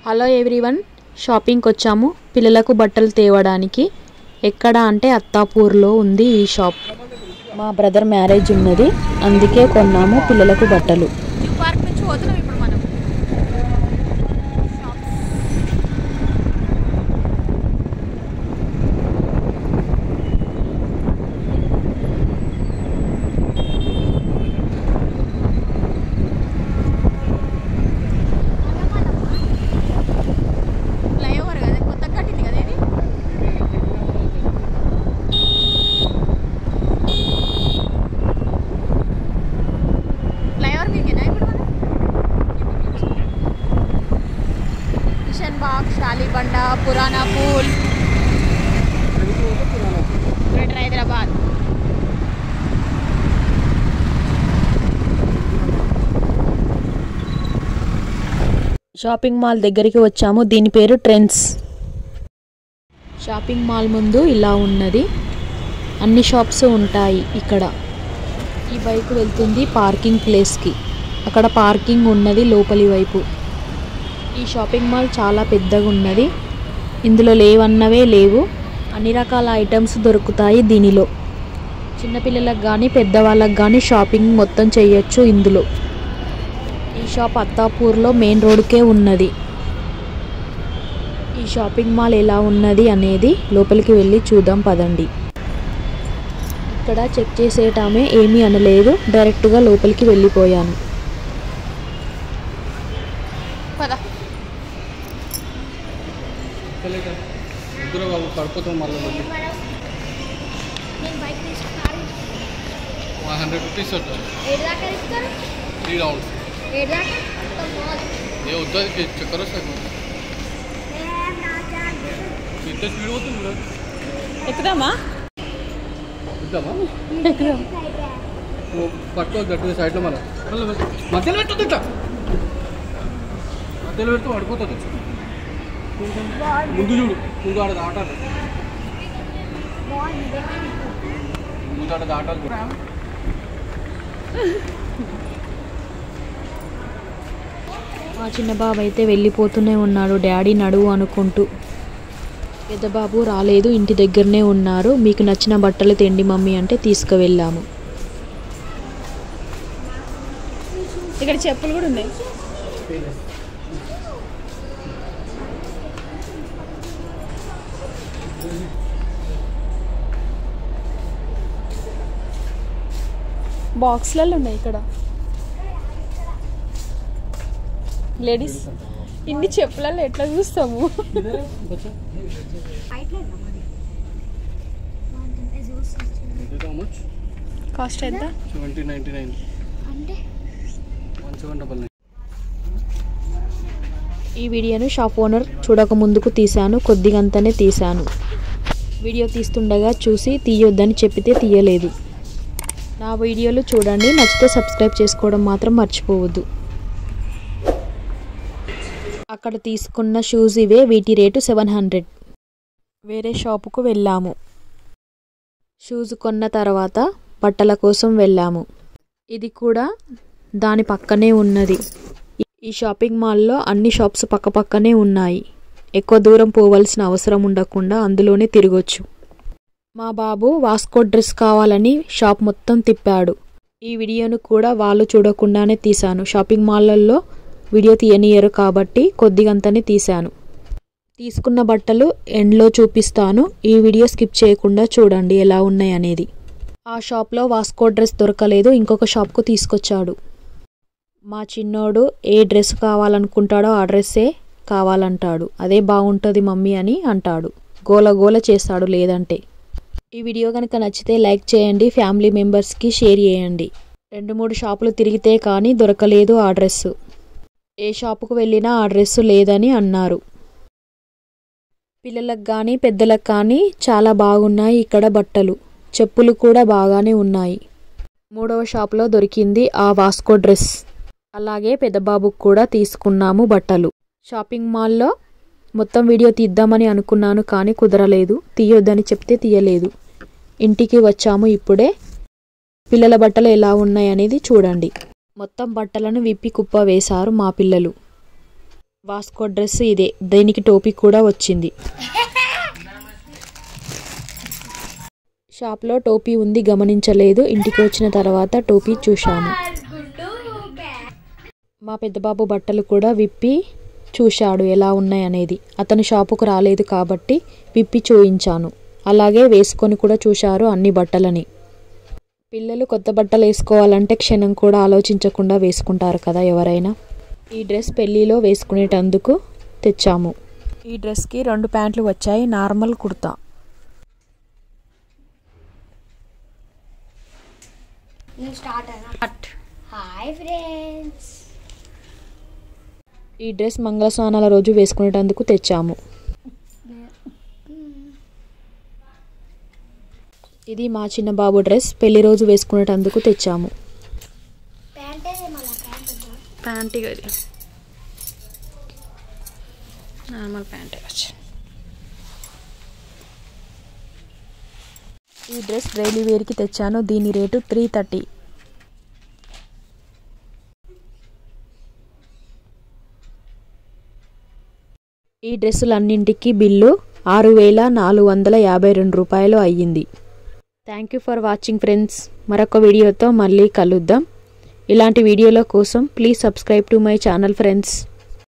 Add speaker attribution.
Speaker 1: hello everyone షాపింగ్కి వచ్చాము పిల్లలకు బట్టలు తేవడానికి ఎక్కడ అంటే అత్తాపూర్లో ఉంది ఈ షాప్ మా బ్రదర్ మ్యారేజ్ ఉన్నది అందుకే కొన్నాము పిల్లలకు బట్టలు
Speaker 2: పార్క్ నుంచి పోతున్నాం ఇప్పుడు మనం ఫ్లైఓవర్ కదా కొత్తగా కట్టింది కదా ఇది ఫ్లైఓవర్ మీకేనా ఇప్పుడు మనం Kishan Bagh Shalibanda Purana Pul greater Hyderabad
Speaker 1: shopping mall దగ్గరికి వచ్చాము దీని పేరు ట్రెండ్స్ షాపింగ్ మాల్ ముందు ఇలా ఉన్నది అన్ని షాప్స్ ఉంటాయి ఇక్కడ ఈ బైక్ వెళ్తుంది పార్కింగ్ ప్లేస్కి అక్కడ పార్కింగ్ ఉన్నది లోపలి వైపు ఈ షాపింగ్ మాల్ చాలా పెద్దగా ఉన్నది ఇందులో లేవన్నవే లేవు అన్ని రకాల ఐటమ్స్ దొరుకుతాయి దీనిలో చిన్నపిల్లలకు కానీ పెద్దవాళ్ళకి కానీ షాపింగ్ మొత్తం చేయొచ్చు ఇందులో ఈ షాప్ అత్తాపూర్లో మెయిన్ రోడ్కే ఉన్నది ఈ షాపింగ్ మాల్ ఎలా ఉన్నది అనేది లోపలికి వెళ్ళి చూద్దాం పదండి ఇక్కడ చెక్ చేసేటామే ఏమీ అనలేదు డైరెక్ట్గా లోపలికి వెళ్ళిపోయాను
Speaker 2: పద
Speaker 3: ఇద్దరు బాబు పడిపోతాం మళ్ళీ మళ్ళీ హండ్రెడ్ రూపీస్ వస్తుంది త్రీ రౌండ్స్ ఏ వద్దు చక్కర వస్తుంది ఎంత స్పీడ్ పోతుంది బ్రో
Speaker 1: ఎక్కుదామా
Speaker 3: ఇద్దామా నువ్వు పట్టుకోవద్దు అటు సైడ్లో మన మధ్యలో పెట్టదు ఇట్లా మధ్యలో పెడితే పడిపోతుంది ముందు చూడు ముందు ఆడ దాటాలి ముందు ఆడ దాటాలి కూడా
Speaker 1: మా చిన్న బాబు అయితే వెళ్ళిపోతూనే ఉన్నాడు డాడీ నడువు అనుకుంటూ పెద్ద బాబు రాలేదు ఇంటి దగ్గరనే ఉన్నారు మీకు నచ్చిన బట్టలు తెండి మమ్మీ అంటే తీసుకువెళ్ళాము
Speaker 2: ఇక్కడ చెప్పులు కూడా ఉన్నాయి బాక్స్లలో ఉన్నాయి ఇక్కడ లేడీస్ ఇన్ని చెప్పులలో ఎట్లా చూస్తాము
Speaker 3: హౌ మచ్
Speaker 2: కాస్ట్ ఎంత
Speaker 3: seventy ninety nine one seven double nine
Speaker 1: ఈ వీడియోను షాప్ ఓనర్ చూడక ముందుకు తీశాను కొద్దిగంతనే తీశాను వీడియో తీస్తుండగా చూసి తీయొద్దని చెప్పితే తీయలేదు నా వీడియోలు చూడండి నచ్చితే సబ్స్క్రైబ్ చేసుకోవడం మాత్రం మర్చిపోవద్దు అక్కడ తీసుకున్న షూస్ ఇవే వీటి రేటు సెవెన్ హండ్రెడ్ వేరే షాపుకు వెళ్ళాము షూస్ కొన్న తర్వాత బట్టల కోసం వెళ్ళాము ఇది కూడా దాని పక్కనే ఉన్నది ఈ- ఈ షాపింగ్ మాల్లో అన్ని షాప్స్ పక్కపక్కనే ఉన్నాయి ఎక్కువ దూరం పోవలసిన అవసరం ఉండకుండా అందులోనే తిరగొచ్చు మా బాబు వాస్కో డ్రెస్ కావాలని షాప్ మొత్తం తిప్పాడు ఈ వీడియోను కూడా వాళ్ళు చూడకుండానే తీశాను షాపింగ్ మాల్లలో వీడియో తీయనియరు కాబట్టి కొద్దిగంతనే తీశాను తీసుకున్న బట్టలు ఎండ్లో చూపిస్తాను ఈ వీడియో స్కిప్ చేయకుండా చూడండి ఎలా ఉన్నాయి అనేది ఆ షాప్లో వాస్కో డ్రెస్ దొరకలేదు ఇంకొక షాప్కు తీసుకొచ్చాడు మా చిన్నోడు ఏ డ్రెస్ కావాలనుకుంటాడో ఆ డ్రెస్సే కావాలంటాడు అదే బాగుంటుంది మమ్మీ అని అంటాడు గోల గోల చేస్తాడు లేదంటే ఈ వీడియో కనుక నచ్చితే లైక్ చేయండి ఫ్యామిలీ మెంబర్స్కి షేర్ చేయండి రెండు మూడు షాపులు తిరిగితే కానీ దొరకలేదు ఆ డ్రెస్సు ఏ షాపుకు వెళ్ళినా ఆ డ్రెస్సు లేదని అన్నారు పిల్లలకు కానీ పెద్దలకు కానీ చాలా బాగున్నాయి ఇక్కడ బట్టలు చెప్పులు కూడా బాగానే ఉన్నాయి మూడవ షాప్లో దొరికింది ఆ వాస్కో డ్రెస్ అలాగే పెద్దబాబుకు కూడా తీసుకున్నాము బట్టలు షాపింగ్ మాల్లో మొత్తం వీడియో తీద్దామని అనుకున్నాను కానీ కుదరలేదు తీయొద్దని చెప్తే తీయలేదు ఇంటికి వచ్చాము ఇప్పుడే పిల్లల బట్టలు ఎలా ఉన్నాయి అనేది చూడండి మొత్తం బట్టలను విప్పి కుప్ప వేశారు మా పిల్లలు వాస్కో డ్రెస్ ఇదే దీనికి టోపీ కూడా వచ్చింది షాప్లో టోపీ ఉంది గమనించలేదు ఇంటికి వచ్చిన తర్వాత టోపీ చూశాము మా పెద్దబాబు బట్టలు కూడా విప్పి చూశాడు ఎలా ఉన్నాయనేది అతను షాపుకు రాలేదు కాబట్టి విప్పి చూయించాను అలాగే వేసుకొని కూడా చూశారు అన్ని బట్టలని పిల్లలు కొత్త బట్టలు వేసుకోవాలంటే క్షణం కూడా ఆలోచించకుండా వేసుకుంటారు కదా ఎవరైనా ఈ డ్రెస్ పెళ్ళిలో వేసుకునేటందుకు తెచ్చాము ఈ డ్రెస్కి రెండు ప్యాంట్లు వచ్చాయి నార్మల్ కుర్తా
Speaker 3: నేను స్టార్ట్ అయినా హాయ్ ఫ్రెండ్స్
Speaker 1: ఈ డ్రెస్ మంగళ స్నానాల రోజు వేసుకునేటందుకు తెచ్చాము ఇది మా చిన్న బాబు డ్రెస్ పెళ్లి రోజు వేసుకునేటందుకు తెచ్చాము
Speaker 3: ప్యాంట్ ఏది మళ్ళీ ప్యాంట్ ఉందా
Speaker 2: ప్యాంట్ ఇక ఇది నార్మల్ ప్యాంట్ వచ్చి
Speaker 1: ఈ డ్రెస్ డైలీ వేర్కి తెచ్చాను దీని రేటు త్రీ థర్టీ ఈ డ్రెస్సులన్నింటికి బిల్లు ఆరు వేల నాలుగు వందల యాభై రెండు రూపాయలు అయ్యింది thank you for watching friends మరొక వీడియోతో మళ్ళీ కలుద్దాం ఇలాంటి వీడియోల కోసం please subscribe to my channel friends